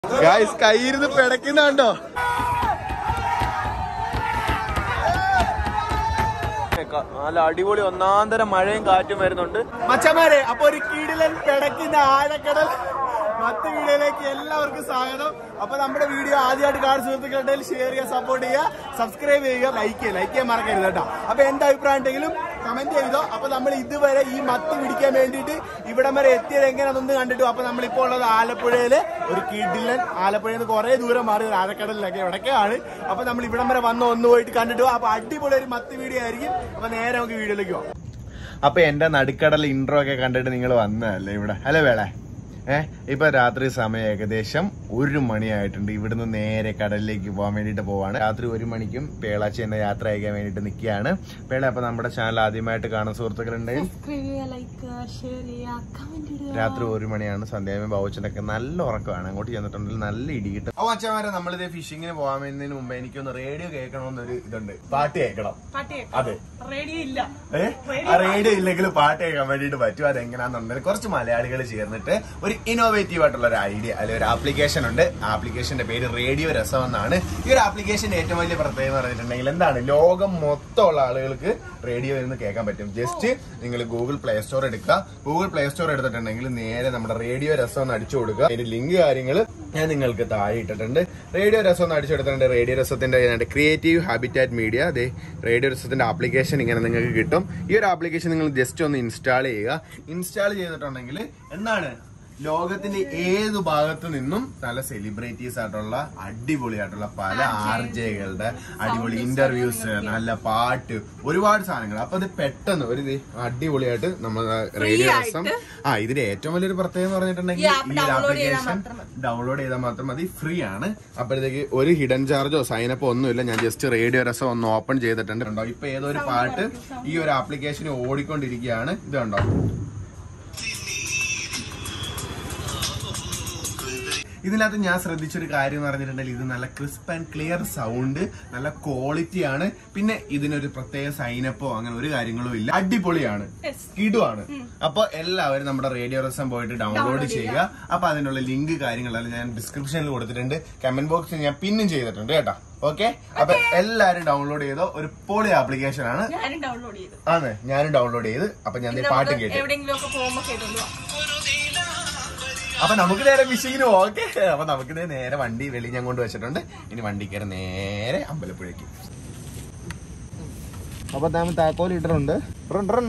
Guys കയ്യിരുന്ന് പിടക്കുന്നുണ്ടോ നല്ല അടിപൊളി ഒന്നാന്തരം മഴയും കാറ്റും വരുന്നുണ്ട് മച്ചമാരെ അപ്പൊ ഒരു കീടിലൻ പിടക്കുന്ന ആഴക്കടൽ മറ്റ് വീഡിയോയിലേക്ക് എല്ലാവർക്കും സ്വാഗതം അപ്പൊ നമ്മുടെ വീഡിയോ ആദ്യമായിട്ട് കാണുന്ന സുഹൃത്തുക്കളുടെ ഷെയർ ചെയ്യുക സപ്പോർട്ട് ചെയ്യുക സബ്സ്ക്രൈബ് ചെയ്യുക ലൈക്ക് ചെയ്യുക ലൈക്ക് ചെയ്യാൻ മറക്കരുത് കേട്ടോ അപ്പൊ എന്ത് അഭിപ്രായം ഉണ്ടെങ്കിലും കമന്റ് ചെയ്തോ അപ്പൊ നമ്മൾ ഇതുവരെ ഈ മത്ത് പിടിക്കാൻ വേണ്ടിയിട്ട് ഇവിടം വരെ എത്തിയത് എങ്ങനെയാണെന്ന് കണ്ടിട്ടു അപ്പൊ നമ്മളിപ്പോ ഉള്ളത് ആലപ്പുഴയില് ഒരു കിടിലൻ ആലപ്പുഴയിൽ നിന്ന് കുറെ ദൂരം മാറി ഒരു ആഴക്കടലിലൊക്കെ എവിടൊക്കെയാണ് അപ്പൊ നമ്മൾ ഇവിടം വരെ വന്ന് ഒന്ന് പോയിട്ട് കണ്ടിട്ടു അപ്പൊ അടിപൊളി ഒരു മത്ത് വീഡിയോ ആയിരിക്കും അപ്പൊ നേരെ നമുക്ക് വീഡിയോയിലേക്ക് പോകാം അപ്പൊ എന്റെ നടുക്കടൽ ഇൻട്രോ ഒക്കെ കണ്ടിട്ട് നിങ്ങൾ വന്നതല്ലേ ഇവിടെ അല്ലേ വേളെ ഏഹ് ഇപ്പൊ രാത്രി സമയം ഏകദേശം ഒരു മണിയായിട്ടുണ്ട് ഇവിടുന്ന് നേരെ കടലിലേക്ക് പോകാൻ വേണ്ടിട്ട് പോവാണ് രാത്രി ഒരു മണിക്കും പേളാച്ചി എന്നെ യാത്ര അയക്കാൻ വേണ്ടിട്ട് നിൽക്കുകയാണ് പേള അപ്പൊ നമ്മുടെ ചാനൽ ആദ്യമായിട്ട് കാണുന്ന സുഹൃത്തുക്കളുണ്ടെങ്കിൽ സബ്സ്ക്രൈബ് ചെയ്യുക ലൈക്ക് ഷെയർ ചെയ്യുക കമന്റ് ഇടുക രാത്രി ഒരു മണിയാണ് സന്ധ്യാമയം ബാബുച്ചനൊക്കെ നല്ല ഉറക്കമാണ് അങ്ങോട്ട് ചെന്നിട്ടുണ്ടെങ്കിൽ നല്ല ഇടി കിട്ടും അപ്പൊ അച്ഛന്മാരെ നമ്മളിത് ഫിഷിങ്ങിന് പോകാൻ വേണ്ടതിന് മുമ്പ് എനിക്കൊന്ന് റേഡിയോ കേൾക്കണമെന്നൊരു ഇതുണ്ട് പാട്ട് കേൾക്കണം പാട്ട് അതെ റേഡിയോ ഇല്ല ഏ? ആ റേഡിയോ ഇല്ലെങ്കിൽ പാട്ട് കേൾക്കാൻ വേണ്ടിട്ട് പറ്റും അതെങ്ങനെയാണെന്നുണ്ടെങ്കിൽ കുറച്ച് മലയാളികൾ ചേർന്നിട്ട് ഒരു ഇന്നോവേറ്റീവ് ആയിട്ടുള്ള ഒരു ഐഡിയ അല്ലെങ്കിൽ ഒരു ആപ്ലിക്കേഷൻ ഉണ്ട് ആപ്ലിക്കേഷന്റെ പേര് റേഡിയോ രസം എന്നാണ് ഈ ഒരു ആപ്ലിക്കേഷന്റെ ഏറ്റവും വലിയ പ്രത്യേകത എന്ന് പറഞ്ഞിട്ടുണ്ടെങ്കിൽ എന്താണ് ലോകം മൊത്തമുള്ള ആളുകൾക്ക് റേഡിയോ ഇരുന്ന് കേൾക്കാൻ പറ്റും ജസ്റ്റ് നിങ്ങൾ ഗൂഗിൾ പ്ലേ സ്റ്റോർ എടുക്കുക ഗൂഗിൾ പ്ലേ സ്റ്റോർ എടുത്തിട്ടുണ്ടെങ്കിൽ നേരെ നമ്മുടെ റേഡിയോ രസം എന്ന് അടിച്ചു കൊടുക്കുക അതിന്റെ ലിങ്ക് കാര്യങ്ങൾ ഞാൻ നിങ്ങൾക്ക് താഴെ ഇട്ടിട്ടുണ്ട് റേഡിയോ രസം എന്ന് അടിച്ചെടുത്തിട്ടുണ്ട് റേഡിയോ രസത്തിന്റെ ക്രിയേറ്റീവ് ഹാബിറ്റാറ്റ് മീഡിയ അതെ റേഡിയോ രസത്തിന്റെ ആപ്ലിക്കേഷൻ ഇങ്ങനെ നിങ്ങൾക്ക് കിട്ടും ഈ ഒരു ആപ്ലിക്കേഷൻ നിങ്ങൾ ജസ്റ്റ് ഒന്ന് ഇൻസ്റ്റാൾ ചെയ്യുക ഇൻസ്റ്റാൾ ചെയ്തിട്ടുണ്ടെങ്കിൽ എന്താണ് ലോകത്തിന്റെ ഏത് ഭാഗത്തു നിന്നും നല്ല സെലിബ്രിറ്റീസ് ആയിട്ടുള്ള അടിപൊളിയായിട്ടുള്ള പല ആർ ജെകളുടെ അടിപൊളി ഇന്റർവ്യൂസ് നല്ല പാട്ട് ഒരുപാട് സാധനങ്ങൾ അപ്പൊ അത് പെട്ടെന്ന് ഒരു ഇത് അടിപൊളിയായിട്ട് നമ്മൾ റേഡിയോ രസം ആ ഇതിന്റെ ഏറ്റവും വലിയൊരു പ്രത്യേകത എന്ന് പറഞ്ഞിട്ടുണ്ടെങ്കിൽ ഈ ഒരു ആപ്ലിക്കേഷൻ ഡൗൺലോഡ് ചെയ്താൽ മാത്രം മതി ഫ്രീ ആണ് അപ്പോഴത്തേക്ക് ഒരു ഹിഡൻ ചാർജോ സൈനപ്പോ ഒന്നുമില്ല ഞാൻ ജസ്റ്റ് റേഡിയോ രസം ഒന്ന് ഓപ്പൺ ചെയ്തിട്ടുണ്ട് കണ്ടോ ഇപ്പൊ ഏതോ ഒരു പാട്ട് ഈ ഒരു ആപ്ലിക്കേഷൻ ഓടിക്കൊണ്ടിരിക്കുകയാണ് ഇത് കണ്ടോ ഇതിനകത്ത് ഞാൻ ശ്രദ്ധിച്ചൊരു കാര്യം എന്ന് പറഞ്ഞിട്ടുണ്ടെങ്കിൽ ഇത് നല്ല ക്രിസ്പ് ആൻഡ് ക്ലിയർ സൗണ്ട് നല്ല ക്വാളിറ്റി ആണ് പിന്നെ ഇതിനൊരു പ്രത്യേക സൈനപ്പോ അങ്ങനെ ഒരു കാര്യങ്ങളും ഇല്ല അടിപൊളിയാണ് കിടുവാണ് അപ്പൊ എല്ലാവരും നമ്മുടെ റേഡിയോ റസം പോയിട്ട് ഡൗൺലോഡ് ചെയ്യുക അപ്പൊ അതിനുള്ള ലിങ്ക് കാര്യങ്ങളെല്ലാം ഞാൻ ഡിസ്ക്രിപ്ഷനിൽ കൊടുത്തിട്ടുണ്ട് കമന്റ് ബോക്സിൽ ഞാൻ പിന്നും ചെയ്തിട്ടുണ്ട് കേട്ടോ ഓക്കെ അപ്പൊ എല്ലാരും ഡൗൺലോഡ് ചെയ്തോ ഒരു പൊളി ആപ്ലിക്കേഷൻ ആണ് ഞാനും ഡൗൺലോഡ് ചെയ്തു ആണ് ഞാനും ഡൗൺലോഡ് ചെയ്ത് അപ്പൊ ഞാൻ ദേ പാട്ടും കേട്ടു എവിടെയെങ്കിലും ഒക്കെ പോകുമ്പോ കേട്ടോളൂ അപ്പൊ നമുക്ക് നേരെ ഫിഷിങ്ങിന് ഓക്കെ അപ്പൊ നമുക്ക് ദേ നേരെ വണ്ടി വെളി ഞാൻ കൊണ്ട് വെച്ചിട്ടുണ്ട് ഇനി വണ്ടി കയറി നേരെ അമ്പലപ്പുഴയ്ക്ക് അപ്പൊ താമ താക്കോൽ ഇട്ടിട്ടുണ്ട് ട്രൺ ട്രൺ.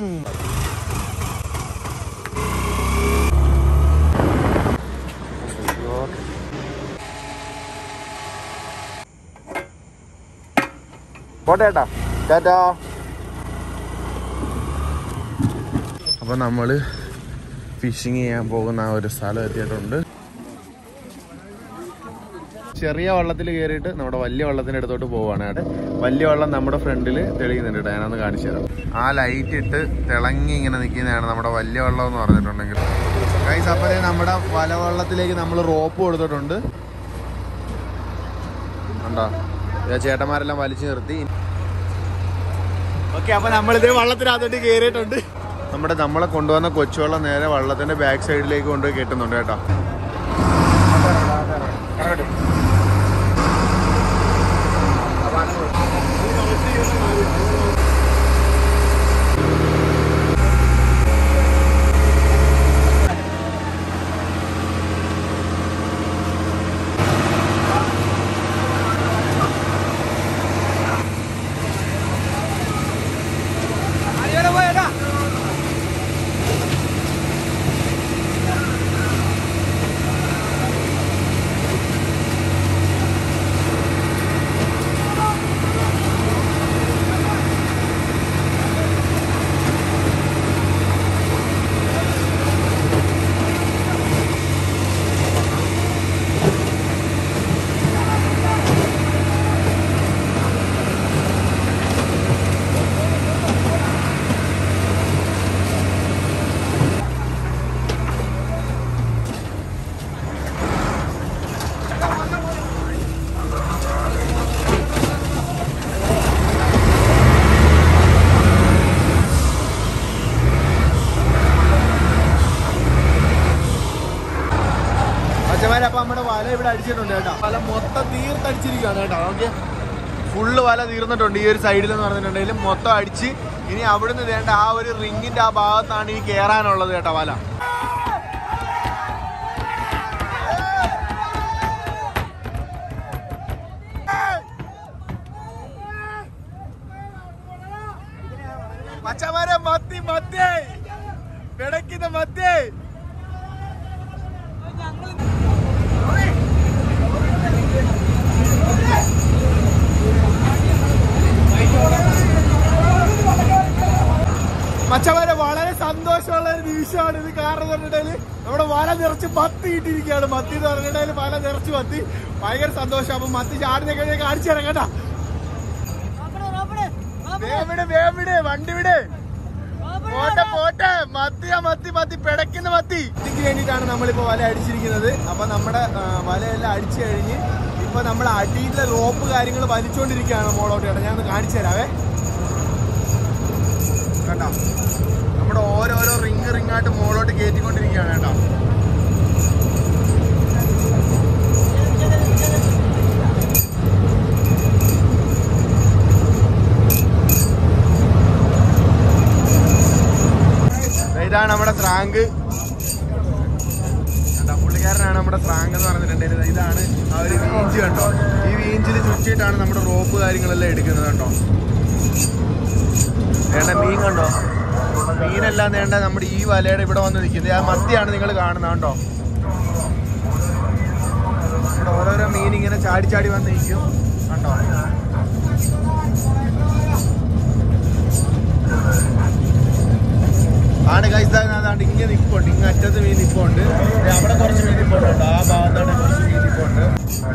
പോട്ടെ ഏട്ടാ ടാറ്റാ അപ്പൊ നമ്മള് ഫിഷിങ് ചെയ്യാൻ പോകുന്ന ആ ഒരു സ്ഥലം എത്തിയിട്ടുണ്ട് ചെറിയ വള്ളത്തിൽ കയറിയിട്ട് നമ്മുടെ വലിയ വള്ളത്തിന്റെ അടുത്തോട്ട് പോവാണ് കേട്ടോ വലിയ വള്ളം നമ്മുടെ ഫ്രണ്ടിൽ തെളിയുന്നുണ്ട് കേട്ടോ ഞാനൊന്ന് കാണിച്ചു തരാം ആ ലൈറ്റ് ഇട്ട് തിളങ്ങി ഇങ്ങനെ നിൽക്കുന്നതാണ് നമ്മുടെ വലിയ വള്ളം എന്ന് പറഞ്ഞിട്ടുണ്ടെങ്കിൽ ഗൈസ് അപ്പതേ നമ്മുടെ വലവള്ളത്തിലേക്ക് നമ്മൾ റോപ്പ് കൊടുത്തിട്ടുണ്ട് ഉണ്ടോ ദേ ചേട്ടന്മാരെല്ലാം വലിച്ചു നിർത്തി ഓക്കെ അപ്പൊ നമ്മളിത് വള്ളത്തിനകത്തോട്ട് കയറിയിട്ടുണ്ട് നമ്മുടെ നമ്മളെ കൊണ്ടുവന്ന കൊച്ചുവെള്ളം നേരെ വള്ളത്തിന്റെ ബാക്ക് സൈഡിലേക്ക് കൊണ്ടുപോയി കെട്ടുന്നുണ്ട് കേട്ടോ അടിച്ചിട്ടുണ്ട് കേട്ടോ വല മൊത്തം തീർത്തടിച്ചിരിക്കുകയാണ് കേട്ടോ ഓക്കെ ഫുള്ള് വല തീർന്നിട്ടുണ്ട് ഈ ഒരു സൈഡിൽ എന്ന് പറഞ്ഞിട്ടുണ്ടെങ്കിലും മൊത്തം അടിച്ച് ഇനി അവിടുന്ന് വേണ്ട ആ ഒരു റിങ്ങിന്റെ ആ ഭാഗത്താണ് ഈ കേറാനുള്ളത് കേട്ടോ വല മച്ചമാരെ മത്തി മത്തി പിടയ്ക്കുന്ന മത്തി മച്ചമാരെ വളരെ സന്തോഷമുള്ള ഒരു നിമിഷമാണ് ഇത് കാരണം എന്ന് പറഞ്ഞിട്ടുണ്ടെങ്കിൽ നമ്മുടെ വല നിറച്ച് മത്തി ഇട്ടിരിക്കുകയാണ് മത്തി എന്ന് പറഞ്ഞിട്ടുണ്ടെങ്കിൽ വല നിറച്ച് മത്തി ഭയങ്കര സന്തോഷം അപ്പൊ മത്തി ചാടുന്ന കഴിഞ്ഞാൽ കാണിച്ചു തരാം കേട്ടാ വേഗം വിട് വേഗം വിട് വണ്ടി വിട് പോട്ടെ പോട്ടെ മത്തിയാ മത്തി മത്തി പിടയ്ക്കുന്ന മത്തി ഇതിക്ക് വേണ്ടിയിട്ടാണ് നമ്മളിപ്പോ വല അടിച്ചിരിക്കുന്നത് അപ്പൊ നമ്മുടെ ആ, വലയെല്ലാം അടിച്ചു കഴിഞ്ഞ് ഇപ്പൊ നമ്മൾ അടിയിലെ റോപ്പ് കാര്യങ്ങൾ വലിച്ചുകൊണ്ടിരിക്കുകയാണ് മോളോട്ട് ചേട്ടാ ഞാൻ ഒന്ന് കാണിച്ചു തരാവേ കേട്ടോ നമ്മുടെ ഓരോരോ റിങ് റിങ്ങായിട്ട് മോളോട്ട് കയറ്റിക്കൊണ്ടിരിക്കുകയാണ് കേട്ടോ ഇതാണ് നമ്മുടെ സ്രാങ്ക് കണ്ടോ, പുള്ളിക്കാരനാണ് നമ്മുടെ സ്രാങ്ക് എന്ന് പറഞ്ഞിട്ടുണ്ടെങ്കിൽ ഇതാണ് ആ ഒരു വീഞ്ച് കണ്ടോ ഈ വീഞ്ചിൽ ചുറ്റിയിട്ടാണ് നമ്മുടെ റോപ്പ് കാര്യങ്ങളെല്ലാം എടുക്കുന്നത് കണ്ടോ വേണ്ട മീൻ കണ്ടോ മീനെല്ലാം വേണ്ട നമ്മുടെ ഈ വലയുടെ ഇവിടെ വന്ന് നിൽക്കുന്നത് ആ മത്തിയാണ് നിങ്ങൾ കാണുന്നത് കണ്ടോ ഇവിടെ ഓരോരോ മീൻ ഇങ്ങനെ ചാടി ചാടി വന്ന് നിൽക്കും കണ്ടോ ആണ് കൈസ് അതാണ്ട് ഇങ്ങനെ നിൽപ്പുണ്ട് ഇങ്ങ് അറ്റത്ത് മീൻ നിൽപ്പുണ്ട് ദേ അവിടെ കുറച്ച് മീൻ നിൽപ്പുണ്ട് കേട്ടോ. ആ ഭാഗത്താണ് കുറച്ച് മീൻ നിൽപ്പുണ്ട്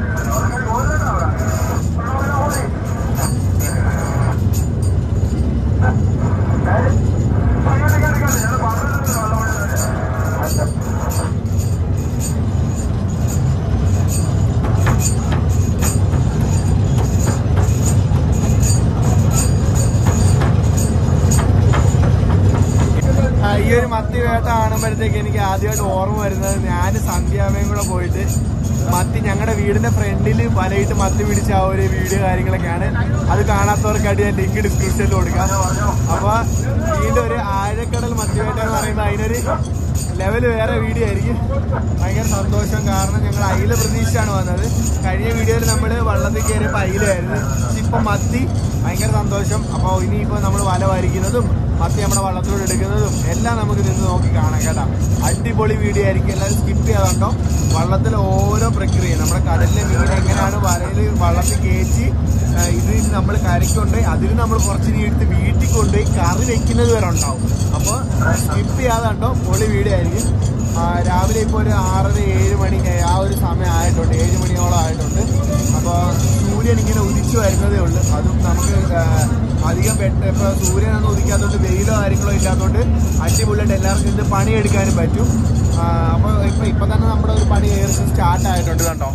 ആ, ഈ ഒരു മത്തി വേട്ട കാണുമ്പോഴത്തേക്ക് എനിക്ക് ആദ്യമായിട്ട് ഓർമ്മ വരുന്നത് ഞാൻ സന്ധ്യാമയും കൂടെ പോയിട്ട് മത്തി ഞങ്ങളുടെ വീടിന്റെ ഫ്രണ്ടിൽ വലയിട്ട് മത്തി പിടിച്ച ആ ഒരു വീഡിയോ കാര്യങ്ങളൊക്കെയാണ് അത് കാണാത്തവർക്കായിട്ട് ഞാൻ ലിങ്ക് ഡിസ്ക്രിപ്ഷനിൽ കൊടുക്കാം അപ്പൊ വീണ്ടും ഒരു ആഴക്കടൽ മത്തി വേട്ട എന്ന് പറയുന്നത് അതിനൊരു ലെവല് വേറെ വീഡിയോ ആയിരിക്കും ഭയങ്കര സന്തോഷം കാരണം ഞങ്ങൾ അയില പ്രതീക്ഷിച്ചാണ് വന്നത് കഴിഞ്ഞ വീഡിയോയിൽ നമ്മൾ വള്ളത്തിൽ കയറിയപ്പോൾ അയിലായിരുന്നു പക്ഷെ ഇപ്പം മത്തി ഭയങ്കര സന്തോഷം അപ്പോൾ ഇനിയിപ്പോൾ നമ്മൾ വല വരിക്കുന്നതും മത്തി നമ്മുടെ വള്ളത്തിലൂടെ എടുക്കുന്നതും എല്ലാം നമുക്ക് നിന്ന് നോക്കി കാണാം കേട്ടോ അടിപൊളി വീഡിയോ ആയിരിക്കും എല്ലാവരും സ്കിപ്പ് ചെയ്യാതുണ്ടോ വള്ളത്തിൽ ഓരോ പ്രക്രിയ നമ്മുടെ കടലിലെ മീൻ എങ്ങനെയാണ് വലയിൽ വള്ളത്തിൽ കയറ്റി ആ, ഇത് നമ്മൾ കരയ്ക്കൊണ്ട് അതിൽ നമ്മൾ കുറച്ച് നീ എടുത്ത് വീട്ടിൽ കൊണ്ടുപോയി കറി വെക്കുന്നത് വരെ ഉണ്ടാവും അപ്പോൾ സ്കിപ്പ് ചെയ്യാതുണ്ടോ പൊളി വീഡിയോ ആയിരിക്കും ആ, രാവിലെ ഇപ്പോൾ ഒരു ആറര ഏഴ് മണി ആ ഒരു സമയം ആയിട്ടുണ്ട് ഏഴ് മണിയോളം ആയിട്ടുണ്ട് അപ്പോൾ സൂര്യൻ ഇങ്ങനെ ഉദിച്ചു വരുന്നതേ ഉള്ളൂ അതും നമുക്ക് ആ, അധികം പെട്ട ഇപ്പോൾ സൂര്യനൊന്നും ഉദിക്കാത്തതുകൊണ്ട് വെയിലോ കാര്യങ്ങളോ ഇല്ലാത്തതുകൊണ്ട് അടിപൊളിയായിട്ട് എല്ലാവർക്കും ഇത് പണിയെടുക്കാനും പറ്റും അപ്പോൾ ഇപ്പോൾ ഇപ്പം തന്നെ നമ്മുടെ ഒരു പണി ഏകദേശം സ്റ്റാർട്ട് ആയിട്ടുണ്ട് കണ്ടോ